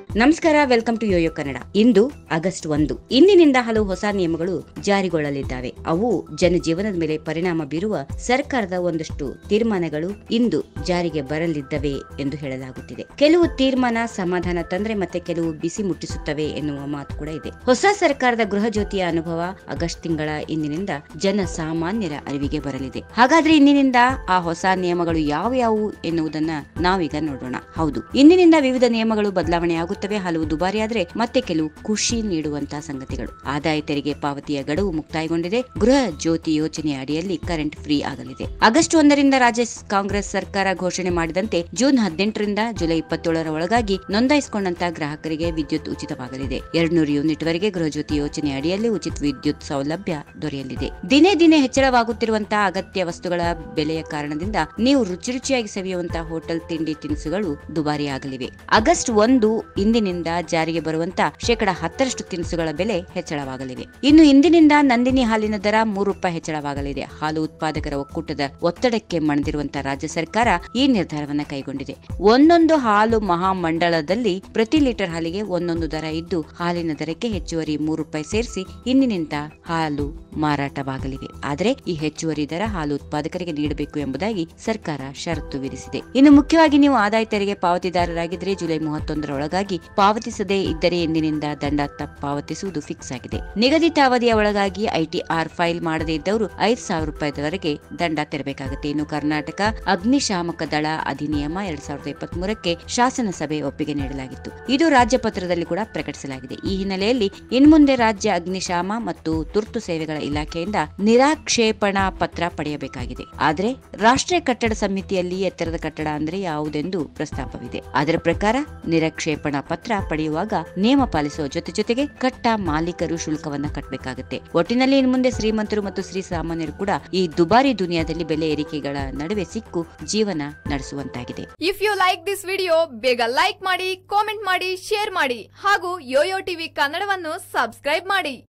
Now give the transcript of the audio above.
ನಮಸ್ಕಾರ welcome to YoYo Kannada ಇಂದು August ಒಂದು ಇಂದಿನಿಂದ ಹಲವು ಹೊಸ ನಿಯಮಗಳು ಜಾರಿಗೊಳ್ಳಲಿದ್ದಾವೆ ಅವು ಜನಜೀವನದ ಮೇಲೆ ಪರಿಣಾಮ ಬೀರುವ ಸರ್ಕಾರದ ಒಂದಷ್ಟು ತೀರ್ಮಾನಗಳು ಇಂದು ಜಾರಿಗೆ ಬರಲಿದ್ದವೆ ಎಂದು ಹೇಳಲಾಗುತ್ತಿದೆ ಕೆಲವು ತೀರ್ಮಾನ ಸಮಾಧಾನ ತಂದ್ರೆ ಮತ್ತೆ ಕೆಲವು ಬಿಸಿ ಮುಟ್ಟಿಸುತ್ತವೆ ಎನ್ನುವ ಮಾತು ಕೂಡ ಇದೆ ಹೊಸ ಸರ್ಕಾರದ ಗೃಹ ಜ್ಯೋತಿಯ ಅನುಭವ ಆಗಸ್ಟ್ ತಿಂಗಳ ಇಂದಿನಿಂದ ಜನ ಸಾಮಾನ್ಯರ ಅರಿವಿಗೆ ಬರಲಿದೆ ಹಾಗಾದ್ರೆ ಇಂದಿನಿಂದ ಆ ಹೊಸ ನಿಯಮಗಳು ಯಾವ ಯಾವುವು ಎನ್ನುವುದನ್ನ ನಾವೀಗ ನೋಡೋಣ ಹೌದು ಇಂದಿನಿಂದ ವಿವಿಧ ನಿಯಮಗಳು ಬದಲಾವಣೆ ಆಗುತ್ತವೆ ಹಲವು ದುಬಾರಿ ಆದ್ರೆ ಮತ್ತೆ ಕೆಲವು ಖುಷಿ ನೀಡುವಂತಹ ಸಂಗತಿಗಳು ಆದಾಯ ತೆರಿಗೆ ಪಾವತಿಯ ಗಡುವು ಮುಕ್ತಾಯಗೊಂಡಿದೆ ಗೃಹ ಜ್ಯೋತಿ ಯೋಜನೆಯ ಅಡಿಯಲ್ಲಿ ಕರೆಂಟ್ ಫ್ರೀ ಆಗಲಿದೆ ಆಗಸ್ಟ್ ಒಂದರಿಂದ ರಾಜ್ಯ ಕಾಂಗ್ರೆಸ್ ಸರ್ಕಾರ ಘೋಷಣೆ ಮಾಡಿದಂತೆ ಜೂನ್ ಹದಿನೆಂಟರಿಂದ ಜುಲೈ ಇಪ್ಪತ್ತೇಳರ ಒಳಗಾಗಿ ನೋಂದಾಯಿಸಿಕೊಂಡಂತಹ ಗ್ರಾಹಕರಿಗೆ ವಿದ್ಯುತ್ ಉಚಿತವಾಗಲಿದೆ ಎರಡ್ನೂರು ಯೂನಿಟ್ ವರೆಗೆ ಗೃಹ ಜ್ಯೋತಿ ಯೋಜನೆ ಅಡಿಯಲ್ಲಿ ಉಚಿತ ವಿದ್ಯುತ್ ಸೌಲಭ್ಯ ದೊರೆಯಲಿದೆ ದಿನೇ ದಿನೇ ಹೆಚ್ಚಳವಾಗುತ್ತಿರುವಂತಹ ಅಗತ್ಯ ವಸ್ತುಗಳ ಬೆಲೆಯ ಕಾರಣದಿಂದ ನೀವು ರುಚಿ ರುಚಿಯಾಗಿ ಸವಿಯುವಂತಹ ಹೋಟೆಲ್ ತಿಂಡಿ ತಿನಿಸುಗಳು ದುಬಾರಿ ಆಗಲಿವೆ ಆಗಸ್ಟ್ ಒಂದು ಇಂದಿನಿಂದ ಜಾರಿಗೆ ಬರುವಂತ ಶೇಕಡ ಹತ್ತರಷ್ಟು ತಿನಿಸುಗಳ ಬೆಲೆ ಹೆಚ್ಚಳವಾಗಲಿವೆ ಇನ್ನು ಇಂದಿನಿಂದ ನಂದಿನಿ ಹಾಲಿನ ದರ ಮೂರು ರೂಪಾಯಿ ಹೆಚ್ಚಳವಾಗಲಿದೆ ಹಾಲು ಉತ್ಪಾದಕರ ಒಕ್ಕೂಟದ ಒತ್ತಡಕ್ಕೆ ಮಣಿದಿರುವಂತಹ ರಾಜ್ಯ ಸರ್ಕಾರ ಈ ನಿರ್ಧಾರವನ್ನ ಕೈಗೊಂಡಿದೆ ಒಂದೊಂದು ಹಾಲು ಮಹಾಮಂಡಳದಲ್ಲಿ ಪ್ರತಿ ಲೀಟರ್ ಹಾಲಿಗೆ ಒಂದೊಂದು ದರ ಇದ್ದು ಹಾಲಿನ ದರಕ್ಕೆ ಹೆಚ್ಚುವರಿ ಮೂರು ರೂಪಾಯಿ ಸೇರಿಸಿ ಇಂದಿನಿಂದ ಹಾಲು ಮಾರಾಟವಾಗಲಿವೆ ಆದರೆ ಈ ಹೆಚ್ಚುವರಿ ದರ ಹಾಲು ಉತ್ಪಾದಕರಿಗೆ ನೀಡಬೇಕು ಎಂಬುದಾಗಿ ಸರ್ಕಾರ ಷರತ್ತು ವಿಧಿಸಿದೆ ಇನ್ನು ಮುಖ್ಯವಾಗಿ ನೀವು ಆದಾಯ ತೆರಿಗೆ ಪಾವತಿದಾರರಾಗಿದ್ದರೆ ಜುಲೈ ಮೂವತ್ತೊಂದರ ಒಳಗಾಗಿ ಪಾವತಿಸದೇ ಇದ್ದರೆ ಎಂದಿನಿಂದ ದಂಡ ತ- ಪಾವತಿಸುವುದು ಫಿಕ್ಸ್ ಆಗಿದೆ ನಿಗದಿತ ಅವಧಿಯ ಒಳಗಾಗಿ ಐಟಿಆರ್ ಫೈಲ್ ಮಾಡದೇ ಇದ್ದವರು ಐದು ಸಾವಿರ ರೂಪಾಯಿವರೆಗೆ ದಂಡ ತೆರಬೇಕಾಗುತ್ತೆ ಇನ್ನು ಕರ್ನಾಟಕ ಅಗ್ನಿಶಾಮಕ ದಳ ಅಧಿನಿಯಮ ಎರಡ್ ಸಾವಿರದ ಇಪ್ಪತ್ತ್ ಮೂರಕ್ಕೆ ಶಾಸನಸಭೆ ಒಪ್ಪಿಗೆ ನೀಡಲಾಗಿತ್ತು ಇದು ರಾಜ್ಯ ಪತ್ರದಲ್ಲಿ ಕೂಡ ಪ್ರಕಟಿಸಲಾಗಿದೆ ಈ ಹಿನ್ನೆಲೆಯಲ್ಲಿ ಇನ್ಮುಂದೆ ರಾಜ್ಯ ಅಗ್ನಿಶಾಮ ಮತ್ತು ತುರ್ತು ಸೇವೆಗಳ ಇಲಾಖೆಯಿಂದ ನಿರಾಕ್ಷೇಪಣಾ ಪತ್ರ ಪಡೆಯಬೇಕಾಗಿದೆ ಆದರೆ ರಾಷ್ಟ್ರೀಯ ಕಟ್ಟಡ ಸಮಿತಿಯಲ್ಲಿ ಎತ್ತರದ ಕಟ್ಟಡ ಅಂದ್ರೆ ಯಾವುದೆಂದು ಪ್ರಸ್ತಾಪವಿದೆ ಅದರ ಪ್ರಕಾರ ನಿರಾಕ್ಷೇಪಣಾ ಪತ್ರ ಪಡೆಯುವಾಗ ನಿಯಮ ಪಾಲಿಸುವ ಜೊತೆ ಜೊತೆಗೆ ಕಟ್ಟ ಮಾಲೀಕರು ಶುಲ್ಕವನ್ನ ಕಟ್ಟಬೇಕಾಗುತ್ತೆ ಒಟ್ಟಿನಲ್ಲಿ ಇನ್ನು ಮುಂದೆ ಶ್ರೀಮಂತರು ಮತ್ತು ಶ್ರೀ ಸಾಮಾನ್ಯರು ಕೂಡ ಈ ದುಬಾರಿ ದುನಿಯಾದಲ್ಲಿ ಬೆಲೆ ಏರಿಕೆಗಳ ನಡುವೆ ಸಿಕ್ಕು ಜೀವನ ನಡೆಸುವಂತಾಗಿದೆ if you like this video ಬೇಗ ಲೈಕ್ ಮಾಡಿ ಕಾಮೆಂಟ್ ಮಾಡಿ ಶೇರ್ ಮಾಡಿ ಹಾಗೂ ಯೋಯೋ ಟಿವಿ ಕನ್ನಡವನ್ನು ಸಬ್ಸ್ಕ್ರೈಬ್ ಮಾಡಿ